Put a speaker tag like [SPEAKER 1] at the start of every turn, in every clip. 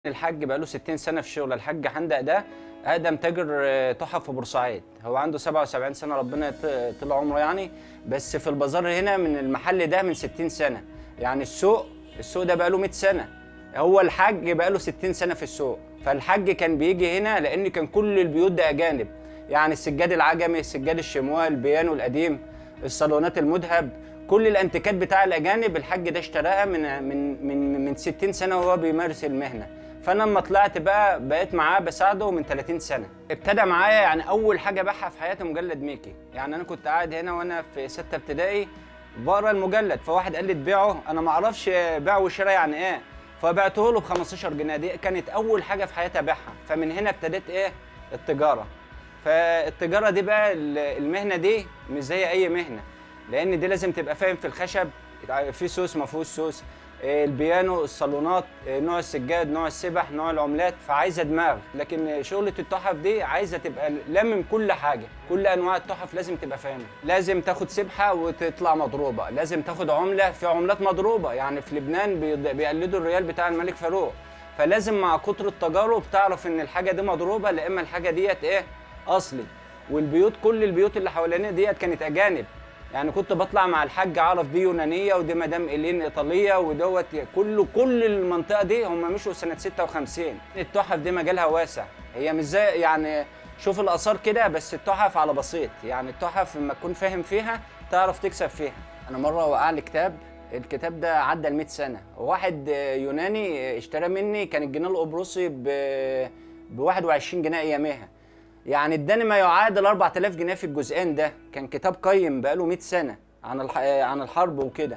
[SPEAKER 1] الحاج بقاله 60 سنه في الشغل الحاج حندق ده اقدم تاجر آه، تحف في بورسعيد هو عنده 77 سنه ربنا يط- طول عمره يعني بس في البازار هنا من المحل ده من 60 سنه يعني السوق السوق ده بقاله 100 سنه هو الحاج بقاله 60 سنه في السوق فالحاج كان بيجي هنا لان كان كل البيوت ده اجانب يعني السجاد العجمي السجاد الشموال البيانو القديم الصالونات المذهب كل الانتيكات بتاع الاجانب الحاج ده اشتراها من من من من 60 سنه وهو بيمارس المهنه فانا لما طلعت بقى بقيت معاه بساعده من 30 سنه ابتدى معايا يعني اول حاجه باعها في حياتي مجلد ميكي يعني انا كنت قاعد هنا وانا في سته ابتدائي بقرا المجلد فواحد قال لي تبيعه انا ما اعرفش بيع وشراء يعني ايه فبعته له ب 15 جنيه دي كانت اول حاجه في حياتي ابيعها فمن هنا ابتديت ايه التجاره فالتجاره دي بقى ال- المهنه دي مش زي اي مهنه لان دي لازم تبقى فاهم في الخشب في سوس ما فيهوش سوس إيه، البيانو الصالونات إيه، نوع السجاد نوع السبح نوع العملات فعايزه دماغ لكن شغله التحف دي عايزه تبقى لمم كل حاجه كل انواع التحف لازم تبقى فاهمها لازم تاخد سبحه وتطلع مضروبه لازم تاخد عمله في عملات مضروبه يعني في لبنان بيض- بيقلدوا الريال بتاع الملك فاروق فلازم مع كتر التجارب تعرف ان الحاجه دي مضروبه لا اما الحاجه ديت ايه اصلي والبيوت كل البيوت اللي حوالينا ديت كانت اجانب يعني كنت بطلع مع الحاج اعرف دي يونانيه ودي مدام الين ايطاليه ودوت كله كل المنطقه دي هم مشوا سنه 56 التحف دي مجالها واسع هي مش زي يعني شوف الاثار كده بس التحف على بسيط يعني التحف لما تكون فاهم فيها تعرف تكسب فيها انا مره وقع لي كتاب الكتاب ده عدى ال 100 سنه واحد يوناني اشترى مني كان الجنيه القبرصي ب ب 21 جنيه اياميها يعني اداني ما يعادل 4000 جنيه في الجزئين ده كان كتاب قيم بقاله 100 سنه عن الح... عن الحرب وكده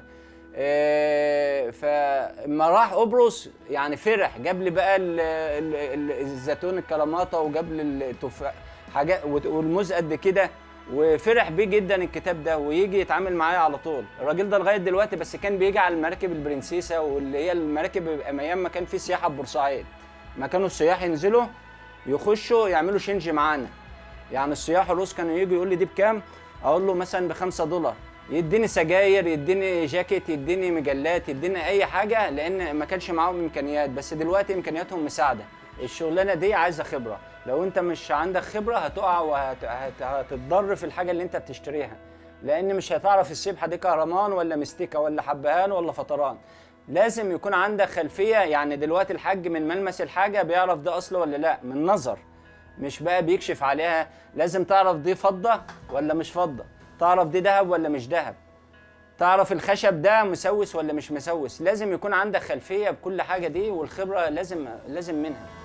[SPEAKER 1] إيه، فلما راح قبرص يعني فرح جاب لي بقى ال... ال... ال... الزيتون الكلاماتا وجاب لي التفاح حاجات والموز قد كده وفرح بيه جدا الكتاب ده ويجي يتعامل معايا على طول الراجل ده لغايه دلوقتي بس كان بيجي على المراكب البرنسيسه واللي هي المراكب ايام ما كان في سياحه في بورسعيد ما كانوا السياح ينزلوا يخشوا يعملوا شنج معانا يعني السياح الروس كانوا يجوا يقول لي دي بكام اقول له مثلا بخمسة دولار يديني سجاير يديني جاكيت يديني مجلات يديني اي حاجه لان ما كانش معاهم امكانيات بس دلوقتي امكانياتهم مساعده الشغلانه دي عايزه خبره لو انت مش عندك خبره هتقع وهتتضر في الحاجه اللي انت بتشتريها لان مش هتعرف السبحه دي كهرمان ولا مستيكه ولا حبهان ولا فطران لازم يكون عندك خلفيه يعني دلوقتي الحاج من ملمس الحاجه بيعرف ده اصل ولا لا من نظر مش بقى بيكشف عليها لازم تعرف دي فضه ولا مش فضه تعرف دي ذهب ولا مش ذهب تعرف الخشب ده مسوس ولا مش مسوس لازم يكون عندك خلفيه بكل حاجه دي والخبره لازم لازم منها